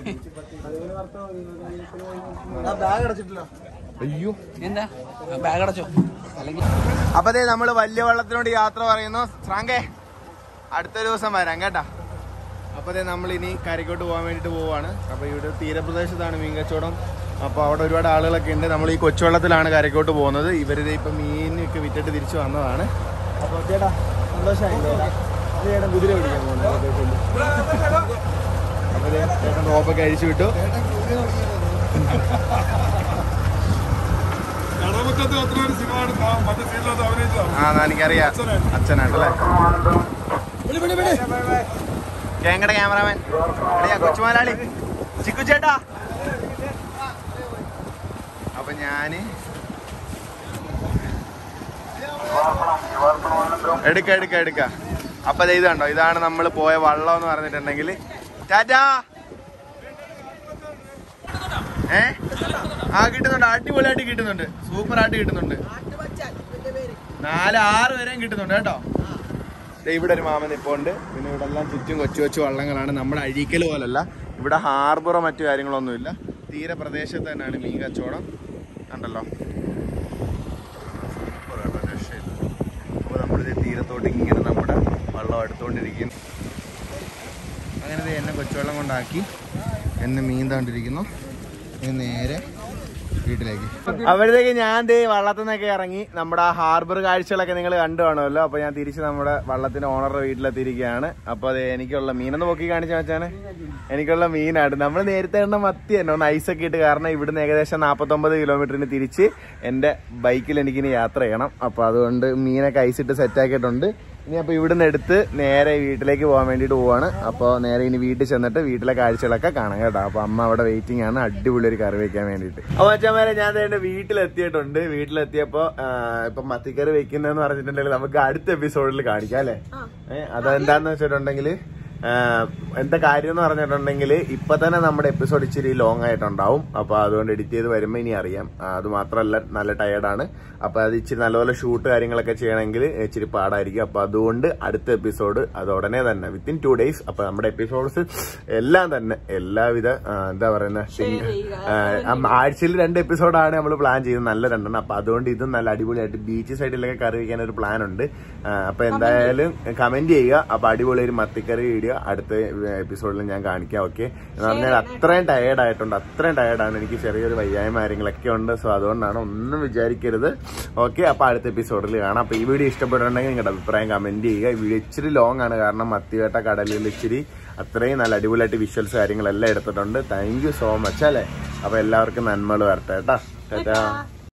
അയ്യോ എന്താ ബാഗ് അടച്ചോ അല്ലെങ്കിൽ അപ്പൊ ദേ നമ്മള് വലിയ വള്ളത്തിനോട് യാത്ര പറയുന്നു ശ്രാങ്കേ അടുത്ത ദിവസം വരാം കേട്ടാ അപ്പൊ ദേ നമ്മൾ ഇനി കരയ്ക്കോട്ട് പോകാൻ വേണ്ടിട്ട് പോവാണ് അപ്പൊ ഇവിടെ തീരപ്രദേശത്താണ് മീൻ കച്ചവടം അപ്പൊ അവിടെ ഒരുപാട് ആളുകളൊക്കെ ഉണ്ട് നമ്മൾ ഈ കൊച്ചുവെള്ളത്തിലാണ് കരയ്ക്കോട്ട് പോകുന്നത് ഇവര് ദേ ഇപ്പൊ മീനൊക്കെ വിറ്റിട്ട് തിരിച്ചു വന്നതാണ് അപ്പൊ ചേട്ടാ സന്തോഷമായില്ലേ ചേട്ടാ കുതിര പിടിക്കാൻ പോകുന്നത് അപ്പൊ ദേ ചേട്ടൻ റോപ്പൊക്കെ അഴിച്ചു വിട്ടു കടമറ്റത്ത് അത്ര ഒരു സിനിമ എടുത്ത മറ്റേ സീനിലത് അഭിനയിച്ചതാണ് ആ എനിക്കറിയാം അച്ഛനാട്ടല്ലേ കേങ്ങടെ ക്യാമറാമാൻ അടിയാ കൊച്ചുമാലാളി ചിക്കു ചേട്ടാ അപ്പൊ ഞാന് എടുക്ക എടുക്ക എടുക്ക അപ്പൊ ദേ ഇത് കണ്ടോ ഇതാണ് നമ്മൾ പോയ വള്ളം എന്ന് പറഞ്ഞിട്ടുണ്ടെങ്കിൽ ടാറ്റാ ഏ ആ കിട്ടുന്നുണ്ട് അടിപൊളിയായിട്ട് കിട്ടുന്നുണ്ട് സൂപ്പർ ആയിട്ട് കിട്ടുന്നുണ്ട് നാല് ആറ് വരെയും കിട്ടുന്നുണ്ട് കേട്ടോ ദേ ഇവിടെ ഒരു മാമൻ ഇപ്പോൾ ഉണ്ട് പിന്നെ ഇവിടെ എല്ലാം ചുറ്റും കൊച്ചു കൊച്ചു വള്ളങ്ങളാണ് നമ്മുടെ അഴീക്കൽ പോലല്ല ഇവിടെ ഹാർബറോ മറ്റു കാര്യങ്ങളൊന്നുമില്ല തീരപ്രദേശത്ത് തന്നെയാണ് മീൻ കച്ചവടം കണ്ടല്ലോ സൂപ്പർ കേട്ടോ, രക്ഷയില്ല. അപ്പോൾ നമ്മളിത് തീരത്തോട്ട് ഇങ്ങനെ നമ്മുടെ വള്ളം എടുത്തുകൊണ്ടിരിക്കുന്നു അങ്ങനെ ദേ എന്നെ കൊച്ചുവെള്ളം കൊണ്ടാക്കി എന്നെ മീൻ താണ്ടിരിക്കുന്നു ഇനി നേരെ വീട്ടിലേക്ക് അപ്പോഴത്തേക്ക് ഞാൻ ദേ വള്ളത്തിൽ നിന്നൊക്കെ ഇറങ്ങി നമ്മുടെ ആ ഹാർബർ കാഴ്ചകളൊക്കെ നിങ്ങൾ കണ്ടു കാണുമല്ലോ അപ്പൊ ഞാൻ തിരിച്ച് നമ്മുടെ വള്ളത്തിന്റെ ഓണറുടെ വീട്ടിലെത്തിയിരിക്കുകയാണ് അപ്പൊ അത് എനിക്കുള്ള മീനെന്ന് പൊക്കി കാണിച്ചു വെച്ചാണ് എനിക്കുള്ള മീനാണ് നമ്മൾ നേരത്തെ കണ്ട മത്തി തന്നെ ഒന്ന് ഐസൊക്കെ ഇട്ട് കാരണം ഇവിടുന്ന് ഏകദേശം നാൽപ്പത്തൊമ്പത് കിലോമീറ്ററിന് തിരിച്ച് എൻ്റെ ബൈക്കിൽ എനിക്കിനി യാത്ര ചെയ്യണം അപ്പൊ അതുകൊണ്ട് മീനൊക്കെ ഐസിട്ട് സെറ്റ് ആക്കിയിട്ടുണ്ട് ഇനി അപ്പൊ ഇവിടുന്ന് എടുത്ത് നേരെ വീട്ടിലേക്ക് പോകാൻ വേണ്ടിട്ട് പോവാണ് അപ്പോൾ നേരെ ഇനി വീട്ടിൽ ചെന്നിട്ട് വീട്ടിലെ കാഴ്ചകളൊക്കെ കാണാം കേട്ടോ അപ്പൊ അമ്മ അവിടെ വെയിറ്റിംഗ് ആണ് അടിപൊളി ഒരു കറി വെക്കാൻ വേണ്ടിട്ട് അപ്പൊ അച്ഛന്മാരെ ഞാൻ എന്റെ വീട്ടിലെത്തിയിട്ടുണ്ട് വീട്ടിലെത്തിയപ്പോ ആ, ഇപ്പൊ മത്തിക്കറി വെക്കുന്നതെന്ന് പറഞ്ഞിട്ടുണ്ടെങ്കിൽ നമുക്ക് അടുത്ത എപ്പിസോഡിൽ കാണിക്കാം അല്ലെ ഏഹ് അതെന്താന്ന് വെച്ചിട്ടുണ്ടെങ്കിൽ എന്താ കാര്യം എന്ന് പറഞ്ഞിട്ടുണ്ടെങ്കിൽ ഇപ്പൊ തന്നെ നമ്മുടെ എപ്പിസോഡ് ഇച്ചിരി ലോങ് ആയിട്ടുണ്ടാവും അപ്പൊ അതുകൊണ്ട് എഡിറ്റ് ചെയ്ത് വരുമ്പോ ഇനി അറിയാം ആ, അത് മാത്രമല്ല നല്ല ടയർഡാണ് അപ്പൊ അത് ഇച്ചിരി നല്ലപോലെ ഷൂട്ട് കാര്യങ്ങളൊക്കെ ചെയ്യണമെങ്കിൽ ഇച്ചിരി പാടായിരിക്കും അപ്പൊ അതുകൊണ്ട് അടുത്ത എപ്പിസോഡ് അത് ഉടനെ തന്നെ വിത്തിൻ ടു ഡേയ്സ് അപ്പൊ നമ്മുടെ എപ്പിസോഡ്സ് എല്ലാം തന്നെ എല്ലാവിധ ആ, എന്താ പറയുന്ന ആഴ്ചയിൽ രണ്ട് എപ്പിസോഡാണ് നമ്മൾ പ്ലാൻ ചെയ്യുന്നത് നല്ല രണ്ടെണ്ണം അപ്പൊ അതുകൊണ്ട് ഇതും നല്ല അടിപൊളിയായിട്ട് ബീച്ച് സൈഡിലൊക്കെ കറി വയ്ക്കാൻ ഒരു പ്ലാൻ ഉണ്ട് ആ, അപ്പൊ എന്തായാലും കമന്റ് ചെയ്യുക അപ്പൊ അടിപൊളി ഒരു മത്തിക്കറി വീഡിയോ അടുത്ത എപ്പിസോഡിൽ ഞാൻ കാണിക്കാം ഓക്കെ എന്ന് പറഞ്ഞാൽ അത്രയും ടയേർഡ് ആയിട്ടുണ്ട് അത്രയും ടയേർഡാണ് എനിക്ക് ചെറിയൊരു വയ്യായ്മ കാര്യങ്ങളൊക്കെ ഉണ്ട് സോ അതുകൊണ്ടാണ് ഒന്നും വിചാരിക്കരുത് ഓക്കെ അപ്പൊ അടുത്ത എപ്പിസോഡിൽ കാണാം അപ്പൊ ഈ വീഡിയോ ഇഷ്ടപ്പെട്ടിട്ടുണ്ടെങ്കിൽ നിങ്ങളുടെ അഭിപ്രായം കമന്റ് ചെയ്യുക ഈ വീഡിയോ ഇച്ചിരി ലോങ് ആണ് കാരണം മത്തിവേട്ട കടലിൽ ഇച്ചിരി അത്രയും നല്ല അടിപൊളിയായിട്ട് വിഷ്വൽസ് കാര്യങ്ങളെല്ലാം എടുത്തിട്ടുണ്ട് താങ്ക് യു സോ മച്ച് അല്ലേ അപ്പൊ എല്ലാവർക്കും നന്മകൾ വരട്ടെ കേട്ടാ ടാറ്റാ